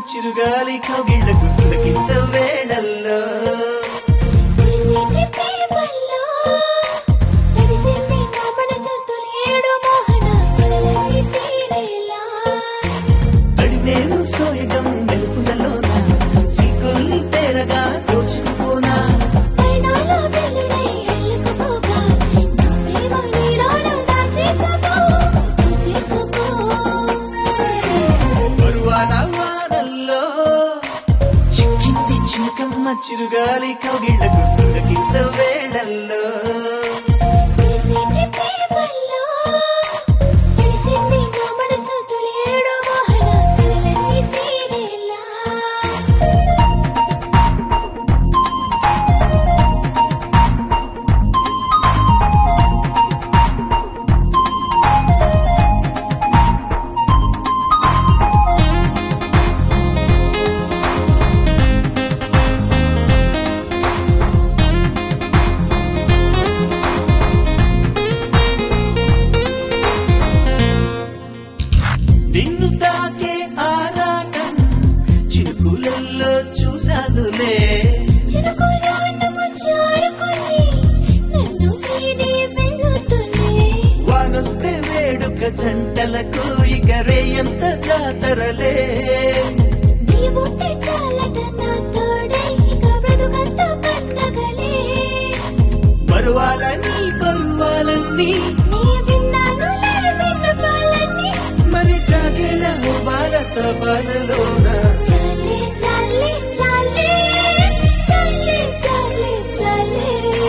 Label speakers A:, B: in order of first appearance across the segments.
A: చిరుగాలి కవిళ్ళ గుర్తుల కింద వేళల్లో
B: తెలిసింది ప్రేమల్లో తెలిసింది నా మనసు తొలియేడు మోహన కలలన్నీ తీరేలా
A: అడివేను సోయగం మెరుపులలోన సిగ్గుల్ని తెరగా దోచుకుపోనా
B: పైనాల వెల్లుడై అల్లుకుపోగా నా ప్రేమ నీడోన దాచేసుకో చేసుకో
A: బరువాల వానల్లో చిక్కింది చిలకమ్మ చిరుగాలి కవిళ్ళ గుర్తుల కింద వేళల్లో
B: తెలిసింది ప్రేమల్లో తెలిసింది నా మనసు తొలియేడు మోహన కలలన్నీ తీరేలా
A: నిన్ను తాకే ఆరాటం చిరుకులల్లో చూశానులే
B: చిరుకులాన్న ముచ్చారుకొని నన్ను వీడి వెళ్ళుతులే
A: వానొస్తే వేడుక జంటలకు ఇక రేయంత జాతరలే
B: నీవుంటే చాలట నా తోడై ఇక బ్రతుకంత పండగలే
A: పరువాలని పరువాలన్నీ
B: నీ విన్నానులే విన్నపాలన్నీ
A: మరి జాగేల భారత బాలలోన
B: చాలే చాలే చాలే చాలే చాలే చాలే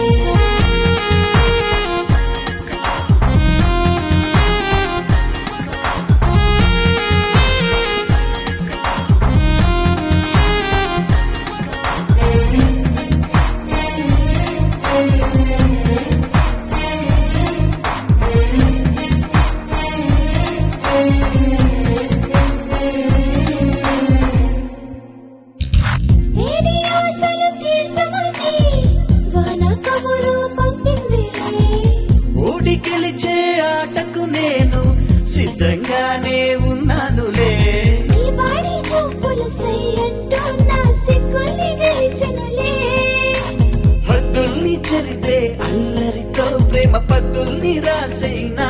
B: వేడి ఆశలు తీర్చమని వాన కబురు పంపిందిలే
A: ఓడి గెలిచే ఆటకు నేను సిద్ధంగానే ఉన్నానులే
B: నీ వాడి చూపులు సయ్యంటూ నా సిగ్గుల్ని గెలిచెనులే
A: హద్దుల్ని చెరిపే అల్లరితో ప్రేమ పద్దుల్ని రాసేనా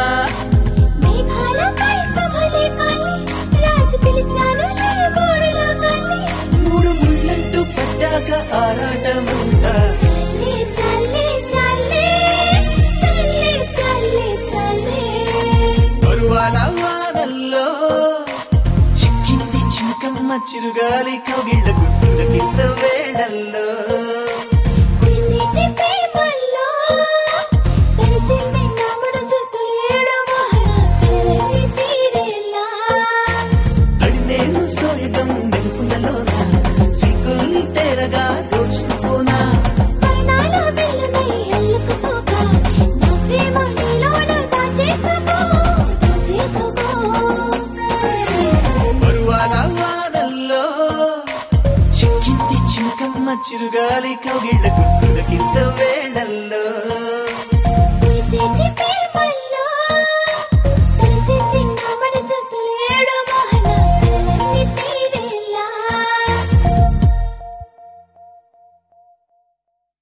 B: మేఘాలపై సభలే కాని రాసి పిలిచాను నీ గోడలో కాని
A: మూడు ముళ్ళంటూ పట్టాక ఆరాటమంతా
B: చల్లే చల్లే చల్లే చల్లే చల్లే చల్లే
A: పరువాల వానల్లో చిక్కింది చిలకమ్మ చిరుగాలి కవిళ్ళ గుర్తుల కింద వేళల్లో
B: తెలిసింది ప్రేమల్లో తెలిసింది నా మనసు తొలియేడు మోహన కలలన్నీ తీరేలా
A: అడి నేను సోయగం మెరుపులలోన సిగ్గుల్ని తెరగా దోచుకుపోనా
B: పైనాల వెల్లుడై అల్లుకుపోగా నా ప్రేమ నీలోన దాచేసుకో దాచేసుకో
A: పరువాల వానల్లో చిక్కింది చిలకమ్మ చిరుగాలి కవిళ్ళ గుర్తుల కింద వేళల్లో
B: తెలిసింది ప్రేమల్లో